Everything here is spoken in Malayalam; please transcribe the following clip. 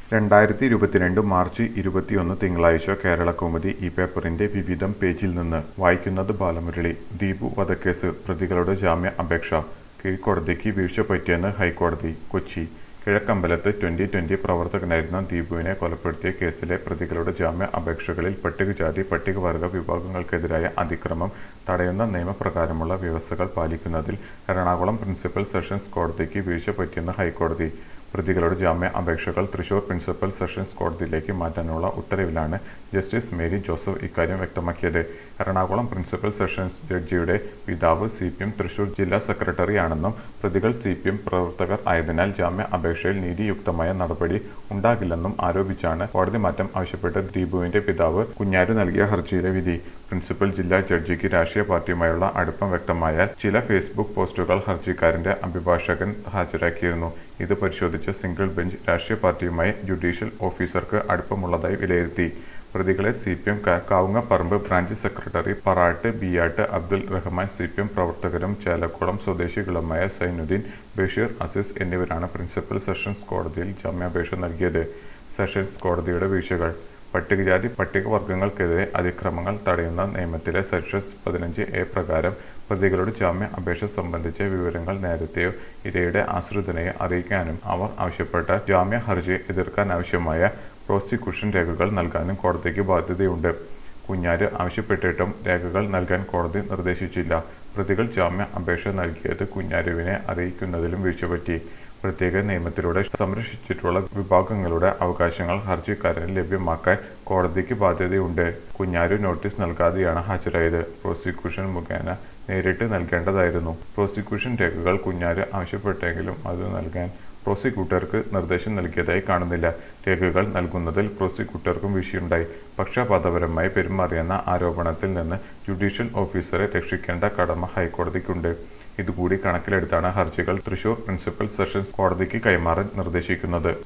രണ്ടായിരത്തി ഇരുപത്തിരണ്ട് മാർച്ച് ഇരുപത്തിയൊന്ന് തിങ്കളാഴ്ച കേരളകൗമുദി ഈ പേപ്പറിന്റെ വിവിധം പേജിൽ നിന്ന് വായിക്കുന്നത് ബാലമുരളി ദീപു വധക്കേസ് പ്രതികളുടെ ജാമ്യ അപേക്ഷ കീഴ്ക്കോടതിക്ക് വീഴ്ച പറ്റിയെന്ന് ഹൈക്കോടതി കൊച്ചി കിഴക്കമ്പലത്ത് ട്വന്റി ട്വന്റി പ്രവർത്തകനായിരുന്ന ദീപുവിനെ കൊലപ്പെടുത്തിയ കേസിലെ പ്രതികളുടെ ജാമ്യ അപേക്ഷകളിൽ പട്ടികജാതി പട്ടികവർഗ വിഭാഗങ്ങൾക്കെതിരായ അതിക്രമം തടയുന്ന നിയമപ്രകാരമുള്ള വ്യവസ്ഥകൾ പാലിക്കുന്നതിൽ എറണാകുളം പ്രിൻസിപ്പൽ സെഷൻസ് കോടതിക്ക് വീഴ്ച പറ്റിയെന്ന് ഹൈക്കോടതി പ്രതികളുടെ ജാമ്യ അപേക്ഷകൾ തൃശൂർ പ്രിൻസിപ്പൽ സെഷൻസ് കോടതിയിലേക്ക് മാറ്റാനുള്ള ഉത്തരവിലാണ് ജസ്റ്റിസ് മേരി ജോസഫ് ഇക്കാര്യം വ്യക്തമാക്കിയത് എറണാകുളം പ്രിൻസിപ്പൽ സെഷൻസ് ജഡ്ജിയുടെ പിതാവ് സി പി എം തൃശൂർ ജില്ലാ സെക്രട്ടറിയാണെന്നും പ്രതികൾ സി പി എം പ്രവർത്തകർ ആയതിനാൽ ജാമ്യ അപേക്ഷയിൽ നീതിയുക്തമായ നടപടി ഉണ്ടാകില്ലെന്നും ആരോപിച്ചാണ് കോടതി മാറ്റം ആവശ്യപ്പെട്ട് ദീപുവിന്റെ പിതാവ് കുഞ്ഞാര് നൽകിയ ഹർജിയിലെ വിധി പ്രിൻസിപ്പൽ ജില്ലാ ജഡ്ജിക്ക് രാഷ്ട്രീയ പാർട്ടിയുമായുള്ള അടുപ്പം വ്യക്തമായാൽ ചില ഫേസ്ബുക്ക് പോസ്റ്റുകൾ ഹർജിക്കാരന്റെ അഭിഭാഷകൻ ഹാജരാക്കിയിരുന്നു ഇത് പരിശോധിച്ച സിംഗിൾ ബെഞ്ച് രാഷ്ട്രീയ പാർട്ടിയുമായി ജുഡീഷ്യൽ ഓഫീസർക്ക് അടുപ്പമുള്ളതായി വിലയിരുത്തി പ്രതികളെ C P M Kavungaparambu branch secretary Paratt Biyatt Abdul Rahman C P M പ്രവർത്തകരും ചേലക്കുളം സ്വദേശികളുമായ സൈനുദ്ദീൻ ബഷീർ അസീസ് എന്നിവരാണ് പ്രിൻസിപ്പൽ സെഷൻസ് കോടതിയിൽ ജാമ്യാപേക്ഷ നൽകിയത് സെഷൻസ് കോടതിയുടെ വീഴ്ചകൾ പട്ടികജാതി പട്ടികവർഗങ്ങൾക്കെതിരെ അതിക്രമങ്ങൾ തടയുന്ന നിയമത്തിലെ സെക്ഷൻസ് പതിനഞ്ച് എ പ്രകാരം പ്രതികളുടെ ജാമ്യ അപേക്ഷ സംബന്ധിച്ച വിവരങ്ങൾ നേരത്തെയോ ഇരയുടെ ആശ്രിതനെയോ അറിയിക്കാനും അവർ ആവശ്യപ്പെട്ട ജാമ്യ ഹർജി എതിർക്കാനാവശ്യമായ പ്രോസിക്യൂഷൻ രേഖകൾ നൽകാനും കോടതിക്ക് ബാധ്യതയുണ്ട് കുഞ്ഞാര് ആവശ്യപ്പെട്ടിട്ടും രേഖകൾ നൽകാൻ കോടതി നിർദ്ദേശിച്ചില്ല പ്രതികൾ ജാമ്യ അപേക്ഷ നൽകിയത് കുഞ്ഞാരുവിനെ അറിയിക്കുന്നതിലും വീഴ്ചപറ്റി പ്രത്യേക നിയമത്തിലൂടെ സംരക്ഷിച്ചിട്ടുള്ള വിഭാഗങ്ങളുടെ അവകാശങ്ങൾ ഹർജിക്കാരന് ലഭ്യമാക്കാൻ കോടതിക്ക് ബാധ്യതയുണ്ട് കുഞ്ഞാരു നോട്ടീസ് നൽകാതെയാണ് ഹാജരായത് പ്രോസിക്യൂഷൻ മുഖേന നേരിട്ട് നൽകേണ്ടതായിരുന്നു പ്രോസിക്യൂഷൻ രേഖകൾ കുഞ്ഞാര് ആവശ്യപ്പെട്ടെങ്കിലും അത് നൽകാൻ പ്രോസിക്യൂട്ടർക്ക് നിർദ്ദേശം നൽകിയതായി കാണുന്നില്ല രേഖകൾ നൽകുന്നതിൽ പ്രോസിക്യൂട്ടർക്കും വീഴ്ചയുണ്ടായി പക്ഷപാതപരമായി പെരുമാറിയെന്ന ആരോപണത്തിൽ നിന്ന് ജുഡീഷ്യൽ ഓഫീസറെ രക്ഷിക്കേണ്ട കടമ ഹൈക്കോടതിക്കുണ്ട് ഇതുകൂടി കണക്കിലെടുത്താണ് ഹർജികൾ തൃശൂർ പ്രിൻസിപ്പൽ സെഷൻസ് കോടതിക്ക് കൈമാറാൻ നിർദ്ദേശിക്കുന്നത്